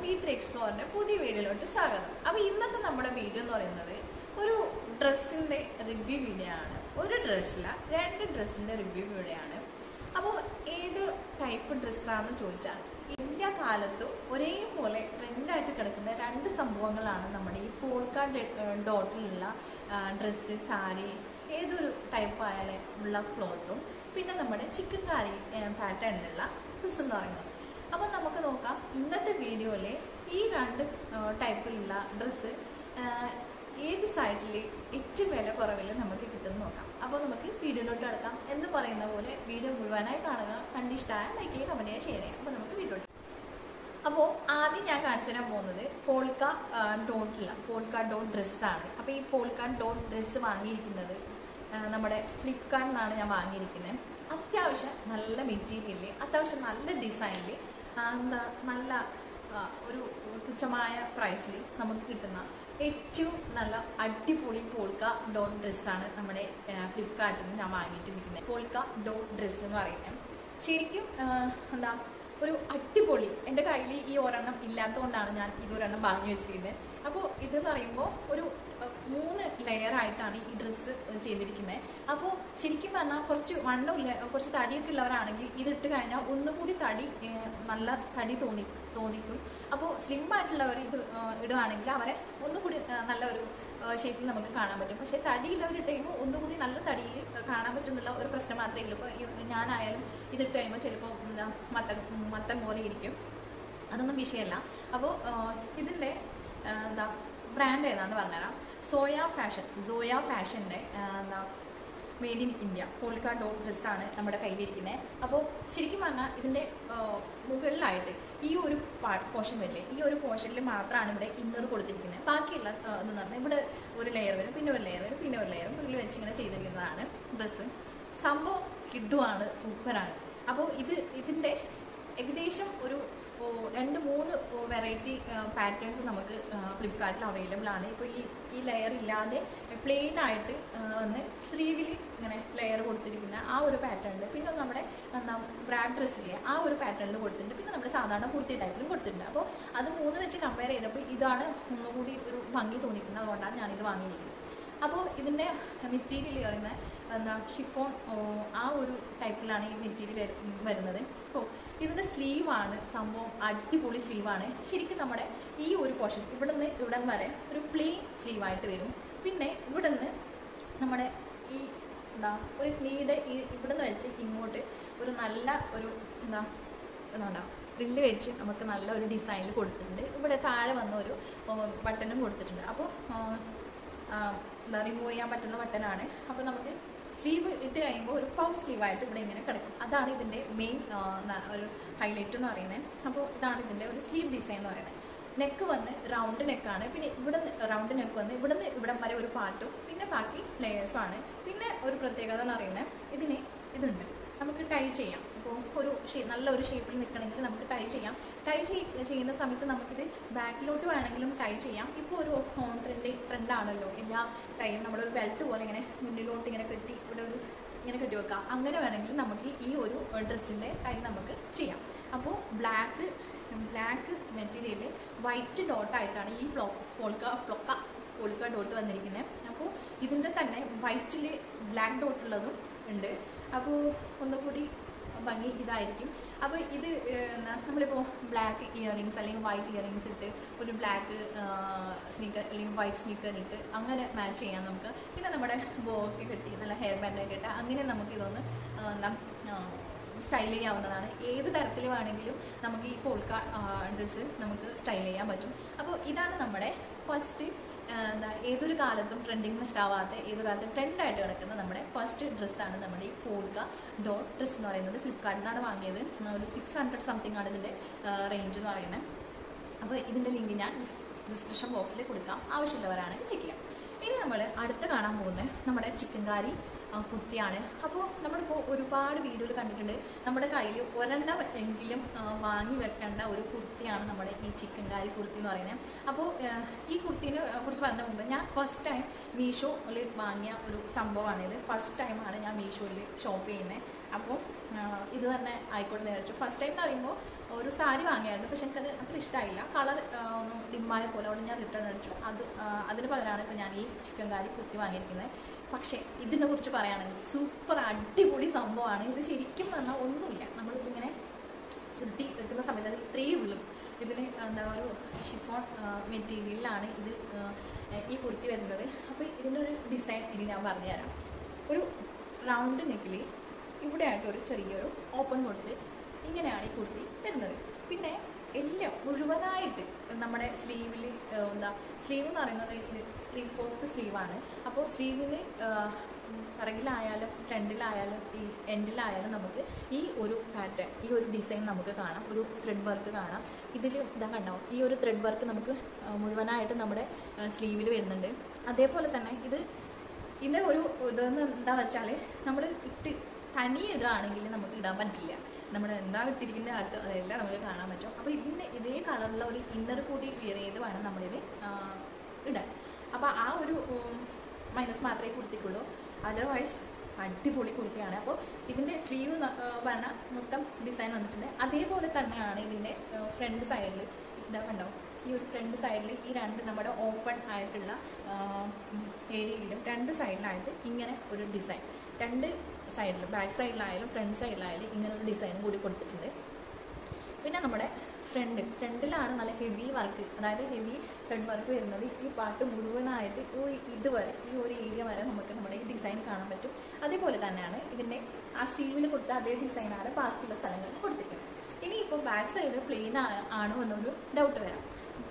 B three എക്സ്പ്ലോറിന്റെ പുതിയ വീഡിയോയിലോട്ട് സ്വാഗതം അപ്പോൾ ഇന്നത്തെ നമ്മുടെ വീഡിയോ എന്ന് പറയുന്നത് ഒരു ഡ്രസ്സിന്റെ റിവ്യൂ വീഡിയോ ആണ് ഒരു ഡ്രസ്സില്ല രണ്ട് ഡ്രസ്സിന്റെ റിവ്യൂ വീഡിയോ ആണ് അപ്പോൾ ഏത് ടൈപ്പ് ഡ്രസ്സാണെന്ന് ചോദിച്ചാൽ എല്ലാ കാലത്തും ഒരേപോലെ ട്രെൻഡായിട്ട് കിടക്കുന്ന രണ്ട് സംഭവങ്ങളാണ് നമ്മുടെ ഈ പോൾക്ക ഡോട്ടിലുള്ള ഡ്രസ്സ് സാരി ഏതൊരു ടൈപ്പ് ആയാലും ഉള്ള ക്ലോത്തും പിന്നെ നമ്മുടെ ചിക്കൻ കാരി പാറ്റേണിലുള്ള ഡ്രസ്സ് എന്ന് പറയുന്നത് അപ്പോൾ നമുക്ക് നോക്കാം ഇന്നത്തെ വീഡിയോയിൽ ഈ രണ്ട് ടൈപ്പിലുള്ള ഡ്രസ്സ് ഏത് സൈഡിൽ ഏറ്റവും വില കുറവിൽ നമുക്ക് കിട്ടുമെന്ന് നോക്കാം അപ്പോൾ നമുക്ക് വീഡിയോയിലോട്ട് കിടക്കാം എന്ന് പറയുന്ന പോലെ വീഡിയോ മുഴുവനായി കാണുക കണ്ടിഷ്ടമായ ലൈക്ക് ചെയ്യുക കമൻറ്റ് ചെയ്യുക ഷെയർ ചെയ്യാം അപ്പോൾ നമുക്ക് വീഡിയോ അപ്പോൾ ആദ്യം ഞാൻ കാണിച്ചു തരാൻ പോകുന്നത് പോൾക്ക ഡോട്ടില്ല പോൾക്ക ഡോട്ട് ഡ്രസ്സാണ് അപ്പോൾ ഈ പോൾക്ക ഡോട്ട് ഡ്രസ്സ് വാങ്ങിയിരിക്കുന്നത് ആ, നമ്മുടെ ഫ്ലിപ്കാർട്ടിൽ നിന്നാണ് ഞാൻ വാങ്ങിയിരിക്കുന്നത് അത്യാവശ്യം നല്ല മെറ്റീരിയലിൽ അത്യാവശ്യം നല്ല ഡിസൈനിൽ എന്താ നല്ല ആ, ഒരു തുച്ഛമായ പ്രൈസിൽ നമുക്ക് കിട്ടുന്ന ഏറ്റവും നല്ല അടിപൊളി പോൾക്ക ഡോട്ട് ഡ്രസ്സാണ് നമ്മുടെ ഫ്ലിപ്കാർട്ടിൽ നിന്ന് ഞാൻ വാങ്ങിയിട്ടിരിക്കുന്നത് പോൾക്ക ഡോട്ട് ഡ്രസ്സ് എന്ന് പറയുന്നത് ശരിക്കും ആ, എന്താ ഒരു അടിപൊളി എൻ്റെ കയ്യിൽ ഈ ഒരെണ്ണം ഇല്ലാത്തതുകൊണ്ടാണ് ഞാൻ ഇതൊരെണ്ണം വാങ്ങി വെച്ചിരിക്കുന്നത് അപ്പോൾ ഇതെന്ന് പറയുമ്പോൾ ഒരു അഹ്, മൂന്ന് ലെയർ ആയിട്ടാണ് ഈ ഡ്രസ്സ് ചെയ്തിരിക്കുന്നത് അപ്പോൾ ശരിക്കും പറഞ്ഞാൽ കുറച്ച് വണ്ണമില്ല കുറച്ച് തടിയൊക്കെ ഉള്ളവരാണെങ്കിൽ ഇതിട്ട് കഴിഞ്ഞാൽ ഒന്നുകൂടി തടി ഏഹ്, നല്ല തടി തോന്നി തോന്നിക്കും അപ്പോൾ സ്ലിം ആയിട്ടുള്ളവർ ഇത് ഏഹ്, ഇടുകയാണെങ്കിൽ അവരെ ഒന്നുകൂടി ഏഹ്, നല്ല ഒരു ഷേപ്പിൽ നമുക്ക് കാണാൻ പറ്റും പക്ഷേ തടിയുള്ളവർ ഇട്ട് കഴിയുമ്പോൾ ഒന്നുകൂടി നല്ല തടിയിൽ കാണാൻ പറ്റുന്നുള്ള ഒരു പ്രശ്നം മാത്രമേ ഉള്ളൂ ഇപ്പോൾ ഞാനായാലും ഇതിട്ട് കഴിയുമ്പോൾ ചിലപ്പോൾ എന്താ മത്തൻ മത്തൻ പോലെ ഇരിക്കും അതൊന്നും വിഷയമല്ല അപ്പോൾ ഇതിൻ്റെ എന്താ ബ്രാൻഡ് ഏതാന്ന് പറഞ്ഞുതരാം സോയ ഫാഷൻ സോയ ഫാഷൻ്റെ എന്താ made in India polka dot ഡ്രസ്സാണ് നമ്മുടെ കയ്യിലിരിക്കുന്നത് അപ്പോൾ ശരിക്കും പറഞ്ഞാൽ ഇതിൻ്റെ മുകളിലായിട്ട് ഈ ഒരു പോർഷൻ വരില്ലേ ഈ ഒരു പോർഷനിൽ മാത്രമാണ് ഇവിടെ ഇന്നർ കൊടുത്തിരിക്കുന്നത് ബാക്കിയുള്ള ആ, എന്ന് പറഞ്ഞാൽ ഇവിടെ ഒരു ലെയർ വരും പിന്നെ ഒരു ലെയർ വരും പിന്നെ ഒരു ലെയർ ഉള്ളിൽ വെച്ച് ഇങ്ങനെ ചെയ്തിരിക്കുന്നതാണ് ഡ്രസ്സ് സംഭവം കിഡുവാണ് സൂപ്പറാണ് അപ്പോൾ ഇത് ഇതിൻ്റെ ഏകദേശം ഒരു ഓ, രണ്ട് മൂന്ന് വെറൈറ്റി പാറ്റേൺസ് നമുക്ക് ഫ്ലിപ്കാർട്ടിൽ അവൈലബിൾ ആണ് ഇപ്പോൾ ഈ ഈ ലെയർ ഇല്ലാതെ പ്ലെയിൻ ആയിട്ട് ആ, വന്ന് സ്ലീവിൽ ഇങ്ങനെ ലെയർ കൊടുത്തിരിക്കുന്ന ആ ഒരു പാറ്റേണിൽ പിന്നെ നമ്മുടെ എന്താ ബ്രാഡ് ഡ്രസ്സിലെ ആ ഒരു പാറ്റേണിൽ കൊടുത്തിട്ടുണ്ട് പിന്നെ നമ്മുടെ സാധാരണ കുർത്തി ടൈപ്പിലും കൊടുത്തിട്ടുണ്ട് അപ്പോൾ അത് മൂന്ന് വെച്ച് കമ്പയർ ചെയ്തപ്പോൾ ഇതാണ് ഒന്നുകൂടി ഒരു ഭംഗി തോന്നിക്കുന്നത് അതുകൊണ്ടാണ് ഞാനിത് വാങ്ങിയിരിക്കുന്നത് അപ്പോൾ ഇതിൻ്റെ മെറ്റീരിയൽ പറയുന്നത് എന്താ ഷിഫോൺ ആ ഒരു ടൈപ്പിലാണ് ഈ മെറ്റീരിയൽ വരുന്നത് അപ്പോൾ ഇതിൻ്റെ സ്ലീവാണ് സംഭവം അടിപൊളി സ്ലീവാണ് ശരിക്കും നമ്മുടെ ഈ ഒരു പോർഷൻ ഇവിടെ നിന്ന് ഇവിടം വരെ ഒരു പ്ലെയിൻ സ്ലീവായിട്ട് വരും പിന്നെ ഇവിടെ നിന്ന് നമ്മുടെ ഈ എന്താ ഒരു നീട് ഈ ഇവിടെ നിന്ന് വെച്ച് ഇങ്ങോട്ട് ഒരു നല്ല ഒരു എന്താ എന്താ പ്രില്ല് വെച്ച് നമുക്ക് നല്ല ഒരു ഡിസൈനിൽ കൊടുത്തിട്ടുണ്ട് ഇവിടെ താഴെ വന്ന ഒരു ബട്ടണും കൊടുത്തിട്ടുണ്ട് അപ്പോൾ എന്താ റിമൂവ് ചെയ്യാൻ പറ്റുന്ന ബട്ടനാണ് അപ്പോൾ നമുക്ക് സ്ലീവ് ഇട്ട് കഴിയുമ്പോൾ ഒരു പഫ് സ്ലീവായിട്ട് ഇവിടെ ഇങ്ങനെ കിടക്കും അതാണ് ഇതിൻ്റെ മെയിൻ ഒരു ഹൈലൈറ്റ് എന്ന് പറയുന്നത് അപ്പോൾ ഇതാണ് ഇതിൻ്റെ ഒരു സ്ലീവ് ഡിസൈൻ എന്ന് പറയുന്നത് നെക്ക് വന്ന് റൗണ്ട് നെക്കാണ് പിന്നെ ഇവിടെ റൗണ്ട് നെക്ക് വന്ന് ഇവിടുന്ന് ഇവിടം വരെ ഒരു പാട്ടും പിന്നെ ബാക്കി ലെയേഴ്സും ആണ് പിന്നെ ഒരു പ്രത്യേകത എന്ന് പറയുന്നത് ഇതിന് ഇതുണ്ട് നമുക്ക് ടൈ ചെയ്യാം ഇപ്പോൾ ഒരു ഷേ നല്ല ഒരു ഷേപ്പിൽ നിൽക്കണമെങ്കിൽ നമുക്ക് ടൈ ചെയ്യാം ടൈ ചെയ്യുന്ന സമയത്ത് നമുക്കിത് ബാക്കിലോട്ട് വേണമെങ്കിലും ടൈ ചെയ്യാം ഇപ്പോൾ ഒരു ഹോം ട്രെൻഡ് ട്രെൻഡാണല്ലോ എല്ലാ ടൈം നമ്മുടെ ഒരു ബെൽറ്റ് പോലെ ഇങ്ങനെ മുന്നിലോട്ട് ഇങ്ങനെ കെട്ടി ഇവിടെ ഒരു ഇങ്ങനെ കെട്ടി വെക്കാം അങ്ങനെ വേണമെങ്കിൽ നമുക്ക് ഈ ഒരു ഡ്രസ്സിൻ്റെ ടൈ നമുക്ക് ചെയ്യാം അപ്പോൾ ബ്ലാക്ക് ബ്ലാക്ക് മെറ്റീരിയൽ വൈറ്റ് ഡോട്ടായിട്ടാണ് ഈ ഫ്ലോ പോൾക്ക ഫ്ലൊക്ക പോൾക്ക ഡോട്ട് വന്നിരിക്കുന്നത് അപ്പോൾ ഇതിൻ്റെ തന്നെ വൈറ്റിൽ ബ്ലാക്ക് ഡോട്ട് ഉള്ളതും ഉണ്ട് അപ്പോൾ ഒന്നുകൂടി ഭംഗി ഇതായിരിക്കും അപ്പോൾ ഇത് ഏഹ്, എന്നാ, നമ്മളിപ്പോൾ ബ്ലാക്ക് ഇയറിങ്സ് അല്ലെങ്കിൽ വൈറ്റ് ഇയറിങ്സ് ഇട്ട് ഒരു ബ്ലാക്ക് സ്നീക്കർ അല്ലെങ്കിൽ വൈറ്റ് സ്നീക്കർ ഇട്ട് അങ്ങനെ മാച്ച് ചെയ്യാം നമുക്ക് പിന്നെ നമ്മുടെ ബോക്കെ കെട്ടി നല്ല ഹെയർ ബാൻഡൊക്കെ ഇട്ട് അങ്ങനെ നമുക്ക് ഇതൊന്ന് ആ, എന്താ സ്റ്റൈൽ ചെയ്യാവുന്നതാണ് ഏത് തരത്തിൽ വേണമെങ്കിലും നമുക്ക് ഈ പോൾക്ക ഡ്രസ്സ് നമുക്ക് സ്റ്റൈൽ ചെയ്യാൻ പറ്റും അപ്പോൾ ഇതാണ് നമ്മുടെ ഫസ്റ്റ് എന്താ ഏതൊരു കാലത്തും ട്രെൻഡിങ് നഷ്ടാവാത്ത ഏതൊരു കാലത്തും ട്രെൻഡായിട്ട് കിടക്കുന്ന നമ്മുടെ ഫസ്റ്റ് ഡ്രസ്സാണ് നമ്മുടെ ഈ പോൾക്ക ഡോട്ട് ഡ്രസ്സ് എന്ന് പറയുന്നത് ഫ്ലിപ്കാർട്ടിൽ നിന്നാണ് വാങ്ങിയത് ഒരു സിക്സ് ഹൺഡ്രഡ് സംതിങ് ആണ് ഇതിൻ്റെ റേഞ്ച് എന്ന് പറയുന്നത് അപ്പോൾ ഇതിൻ്റെ ലിങ്ക് ഞാൻ ഡിസ്ക്രിപ്ഷൻ ബോക്സിൽ കൊടുക്കാം ആവശ്യമുള്ളവരാണെങ്കിൽ ചെക്ക് ചെയ്യാം ഇനി നമ്മൾ അടുത്ത് കാണാൻ പോകുന്നത് നമ്മുടെ ചിക്കൻ കാരി ആ, കുർത്തിയാണ് അപ്പോൾ നമ്മളിപ്പോൾ ഒരുപാട് വീഡിയോയിൽ കണ്ടിട്ടുണ്ട് നമ്മുടെ കയ്യിൽ ഒരെണ്ണം എങ്കിലും ആ, വാങ്ങി വെക്കേണ്ട ഒരു കുർത്തിയാണ് നമ്മുടെ ഈ ചിക്കൻ കാരി കുർത്തി എന്ന് പറയുന്നത് അപ്പോൾ ആ, ഈ കുർത്തിനെ കുറിച്ച് പറഞ്ഞ മുമ്പ് ഞാൻ ഫസ്റ്റ് ടൈം മീഷോയിൽ വാങ്ങിയ ഒരു സംഭവമാണിത് ഫസ്റ്റ് ടൈമാണ് ഞാൻ മീഷോയിൽ ഷോപ്പ് ചെയ്യുന്നത് അപ്പോൾ ആ, ഇത് തന്നെ ആയിക്കോട്ടെ എന്ന് വിചാരിച്ചു ഫസ്റ്റ് ടൈം എന്ന് പറയുമ്പോൾ ഒരു സാരി വാങ്ങിയായിരുന്നു പക്ഷെ എനിക്കത് അത്ര ഇഷ്ടമായില്ല കളർ ഒന്ന് ഡിമ്മായ പോലെ അവിടെ ഞാൻ റിട്ടേൺ അടിച്ചു അത് ആ, അതിന് പകരമാണ് ഇപ്പോൾ ഞാൻ ഈ ചിക്കൻ കാരി കുത്തി വാങ്ങിയിരിക്കുന്നത് പക്ഷേ ഇതിനെ കുറിച്ച് പറയുകയാണെങ്കിൽ സൂപ്പർ അടിപൊളി സംഭവമാണ് ഇത് ശരിക്കും പറഞ്ഞാൽ ഒന്നുമില്ല നമ്മളിപ്പോൾ ഇങ്ങനെ ചുരുട്ടി വെക്കുന്ന സമയത്ത് അത് ഇത്രയേ ഉള്ളൂ ഇതിന് എന്താ ഒരു ഷിഫോൺ മെറ്റീരിയലിലാണ് ഇത് ആ, ഈ കുർത്തി വരുന്നത് അപ്പോൾ ഇതിൻ്റെ ഒരു ഡിസൈൻ ഇനി ഞാൻ പറഞ്ഞുതരാം ഒരു റൗണ്ട് നെക്കിൽ ഇവിടെ ആയിട്ട് ഒരു ചെറിയൊരു ഓപ്പൺ കൊടുത്ത് ഇങ്ങനെയാണ് ഈ കുർത്തി വരുന്നത് പിന്നെ എല്ലാം മുഴുവനായിട്ട് നമ്മുടെ സ്ലീവിൽ എന്താ സ്ലീവ് എന്ന് പറയുന്നത് ഇത് ത്രീ ഫോർത്ത് സ്ലീവാണ് അപ്പോൾ സ്ലീവിന് പിറകിലായാലും ഫ്രണ്ടിലായാലും ഈ എൻഡിലായാലും നമുക്ക് ഈ ഒരു പാറ്റേൺ ഈ ഒരു ഡിസൈൻ നമുക്ക് കാണാം ഒരു ത്രെഡ് വർക്ക് കാണാം ഇതിൽ ഇതാ കണ്ടോ ഈ ഒരു ത്രെഡ് വർക്ക് നമുക്ക് ആ, മുഴുവനായിട്ട് നമ്മുടെ സ്ലീവിൽ വരുന്നുണ്ട് അതേപോലെ തന്നെ ഇത് ഇതിൻ്റെ ഒരു ഇതെന്ന് എന്താ വെച്ചാൽ നമ്മൾ ഇട്ട് തനിയെ ഇടുകയാണെങ്കിൽ നമുക്ക് ഇടാൻ പറ്റില്ല നമ്മൾ എന്താ ഇട്ടിരിക്കുന്ന അകത്ത് അതെല്ലാം നമുക്ക് കാണാൻ പറ്റും അപ്പോൾ ഇതിൻ്റെ ഇതേ കളറുള്ള ഒരു ഇന്നർ കൂടി വിയർ ചെയ്ത് വേണം നമ്മളിത് ആ, ഇടാൻ അപ്പോൾ ആ ഒരു മൈനസ് മാത്രമേ കുർത്തിക്കുള്ളൂ അതർവൈസ് അടിപൊളി കുർത്തിയാണ് അപ്പോൾ ഇതിൻ്റെ സ്ലീവ് പറഞ്ഞ മൊത്തം ഡിസൈൻ വന്നിട്ടുണ്ട് അതേപോലെ തന്നെയാണ് ഇതിൻ്റെ ഫ്രണ്ട് സൈഡിൽ ഇതാ കണ്ടോ ഈ ഒരു ഫ്രണ്ട് സൈഡിൽ ഈ രണ്ട് നമ്മുടെ ഓപ്പൺ ആയിട്ടുള്ള ഏരിയയിലും രണ്ട് സൈഡിലായിട്ട് ഇങ്ങനെ ഒരു ഡിസൈൻ രണ്ട് സൈഡിൽ ബാക്ക് സൈഡിലായാലും ഫ്രണ്ട് സൈഡിലായാലും ഇങ്ങനെ ഒരു ഡിസൈൻ കൂടി കൊടുത്തിട്ടുണ്ട് പിന്നെ നമ്മുടെ ഫ്രണ്ട് ഫ്രണ്ടിലാണ് നല്ല ഹെവി വർക്ക് അതായത് ഹെവി ഫ്രണ്ട് വർക്ക് വരുന്നത് ഈ പാട്ട് മുഴുവനായിട്ട് ഈ ഇതുവരെ ഈ ഒരു ഏരിയ വരെ നമുക്ക് നമ്മുടെ ഈ ഡിസൈൻ കാണാൻ പറ്റും അതേപോലെ തന്നെയാണ് ഇതിൻ്റെ ആ സ്റ്റീവിൽ കൊടുത്ത അതേ ഡിസൈനാണ് ബാക്കിയുള്ള സ്ഥലങ്ങളിൽ കൊടുത്തിരിക്കുന്നത് ഇനി ഇപ്പോൾ ബാക്ക് സൈഡ് പ്ലെയിൻ ആണോ എന്നൊരു ഡൗട്ട് വരാം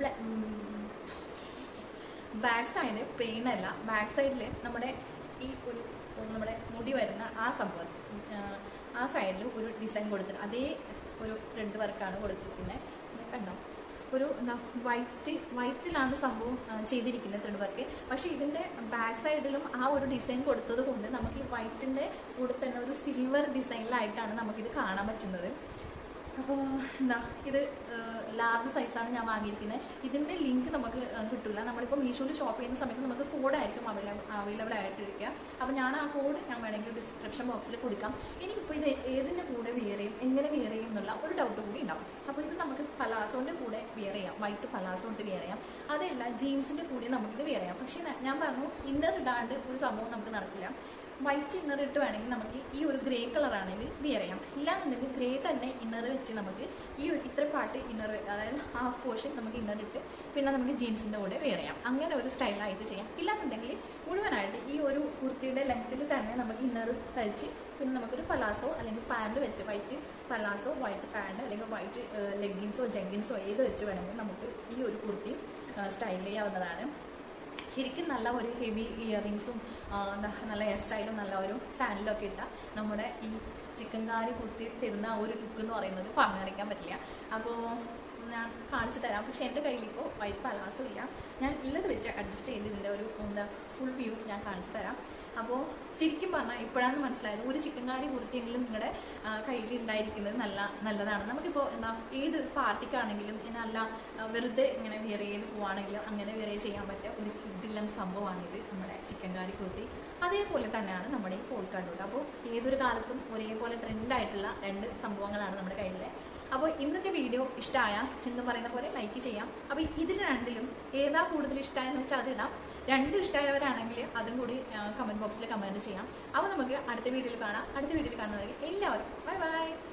ബാക്ക് സൈഡ് പ്ലെയിൻ അല്ല ബാക്ക് സൈഡിൽ നമ്മുടെ ഈ ഒരു നമ്മുടെ മുടി വരുന്ന ആ സംഭവം ആ, ആ സൈഡിൽ ഒരു ഡിസൈൻ കൊടുത്തിട്ട് അതേ ഒരു ത്രെഡ് വർക്കാണ് കൊടുത്തിരിക്കുന്നത് കണ്ടോ ഒരു എന്താ വൈറ്റ് വൈറ്റിലാണ് സംഭവം ആ, ചെയ്തിരിക്കുന്നത് ത്രെഡ് വർക്ക് പക്ഷേ ഇതിൻ്റെ ബാക്ക് സൈഡിലും ആ ഒരു ഡിസൈൻ കൊടുത്തത് കൊണ്ട് നമുക്ക് ഈ വൈറ്റിൻ്റെ കൂടെ തന്നെ ഒരു സിൽവർ ഡിസൈനിലായിട്ടാണ് നമുക്കിത് കാണാൻ പറ്റുന്നത് അപ്പോൾ എന്താ ഇത് ലാർജ് സൈസാണ് ഞാൻ വാങ്ങിയിരിക്കുന്നത് ഇതിൻ്റെ ലിങ്ക് നമുക്ക് ആ, കിട്ടില്ല നമ്മളിപ്പോൾ മീഷോയിൽ ഷോപ്പ് ചെയ്യുന്ന സമയത്ത് നമുക്ക് കോഡായിരിക്കും അവൈലബിൾ അവൈലബിൾ ആയിട്ടിരിക്കുക അപ്പോൾ ഞാൻ ആ കോഡ് ഞാൻ വേണമെങ്കിൽ ഡിസ്ക്രിപ്ഷൻ ബോക്സിൽ കൊടുക്കാം ഇനിയിപ്പോൾ ഇത് ഏതിൻ്റെ കൂടെ വിയർ ചെയ്യും എങ്ങനെ വിയർ ചെയ്യും എന്നുള്ള ഒരു ഡൗട്ട് കൂടി ഉണ്ടാവും അപ്പോൾ ഇത് നമുക്ക് പലാസോൻ്റെ കൂടെ വിയർ ചെയ്യാം വൈറ്റ് പലാസോ കൊണ്ട് വിയർ ചെയ്യാം അതല്ല ജീൻസിൻ്റെ കൂടെ നമുക്കിത് വിയർ ചെയ്യാം പക്ഷേ ഞാൻ- ഞാൻ പറഞ്ഞു ഇന്നർ ഇടാണ്ട് ഒരു സംഭവം നമുക്ക് നടക്കില്ല വൈറ്റ് ഇന്നർ ഇട്ട് വേണമെങ്കിൽ നമുക്ക് ഈ ഒരു ഗ്രേ കളറാണെങ്കിൽ വിയർ ചെയ്യാം ഇല്ലാന്നുണ്ടെങ്കിൽ ഗ്രേ തന്നെ ഇന്നർ വെച്ച് നമുക്ക് ഈ ഒരു ഇത്ര പാട്ട് ഇന്നർ അതായത് ഹാഫ് പോർഷൻ നമുക്ക് ഇന്നർ ഇട്ട് പിന്നെ നമുക്ക് ജീൻസിൻ്റെ കൂടെ വെയർ ചെയ്യാം അങ്ങനെ ഒരു സ്റ്റൈലായിട്ട് ചെയ്യാം ഇല്ലാന്നുണ്ടെങ്കിൽ മുഴുവനായിട്ട് ഈ ഒരു കുർത്തിയുടെ ലെങ്ത്തിൽ തന്നെ നമുക്ക് ഇന്നർ തയ്ച്ച് പിന്നെ നമുക്കൊരു പലാസോ അല്ലെങ്കിൽ പാൻറ് വെച്ച് വൈറ്റ് പലാസോ വൈറ്റ് പാൻറ് അല്ലെങ്കിൽ വൈറ്റ് ലെഗിൻസോ ജെഗിൻസോ ഏത് വെച്ച് വേണമെങ്കിൽ നമുക്ക് ഈ ഒരു കുർത്തി സ്റ്റൈൽ ചെയ്യാവുന്നതാണ് ശരിക്കും നല്ല ഒരു ഹെവി ഇയറിങ്സും എന്താ നല്ല ഹെയർ സ്റ്റൈലും നല്ല ഒരു സാൻഡലും ഒക്കെ ഇട്ട നമ്മുടെ ഈ ചിക്കൻ കാരി കുത്തി തരുന്ന ആ ഒരു ലുക്ക് എന്ന് പറയുന്നത് പറഞ്ഞറിയിക്കാൻ പറ്റില്ല അപ്പോൾ ഞാൻ കാണിച്ചു തരാം പക്ഷെ എൻ്റെ കയ്യിൽ ഇപ്പോൾ വൈറ്റ് പലാസോ ഇല്ല ഞാൻ ഉള്ളത് വെച്ച് അഡ്ജസ്റ്റ് ചെയ്ത് ഇതിൻ്റെ ഒരു എന്താ ഫുൾ വ്യൂ ഞാൻ കാണിച്ചു തരാം അപ്പോൾ ശരിക്കും പറഞ്ഞാൽ ഇപ്പോഴാണ് മനസ്സിലായത് ഒരു ചിക്കൻ കാരി കുർത്തിയെങ്കിലും നിങ്ങളുടെ കയ്യിൽ ഉണ്ടായിരിക്കുന്നത് നല്ല നല്ലതാണ് നമുക്കിപ്പോൾ എന്താ ഏതൊരു പാർട്ടിക്കാണെങ്കിലും ഇനി അല്ല ആ, വെറുതെ ഇങ്ങനെ വിയർ ചെയ്ത് പോവാണെങ്കിലും അങ്ങനെ വിയർ ചെയ്യാൻ പറ്റിയ ഒരു കിഡിലൻ സംഭവമാണിത് നമ്മുടെ ചിക്കൻ കാരി കുർത്തി അതേപോലെ തന്നെയാണ് നമ്മുടെ ഈ പോൾക്കാട്ടൂട്ട് അപ്പോൾ ഏതൊരു കാലത്തും ഒരേപോലെ ട്രെൻഡായിട്ടുള്ള രണ്ട് സംഭവങ്ങളാണ് നമ്മുടെ കയ്യിലെ അപ്പോൾ ഇന്നത്തെ വീഡിയോ ഇഷ്ടമായ എന്ന് പറയുന്ന പോലെ ലൈക്ക് ചെയ്യാം അപ്പോൾ ഇതിൽ രണ്ടിലും ഏതാ കൂടുതൽ ഇഷ്ടമായെന്ന് വെച്ചാൽ അത് ഇടാം രണ്ടും ഇഷ്ടമായവരാണെങ്കിൽ അതും കൂടി കമൻറ്റ് ബോക്സിൽ കമൻറ്റ് ചെയ്യാം അപ്പോൾ നമുക്ക് അടുത്ത വീഡിയോയിൽ കാണാം അടുത്ത വീഡിയോയിൽ കാണുന്നവരെ എല്ലാവരും ബൈ ബൈ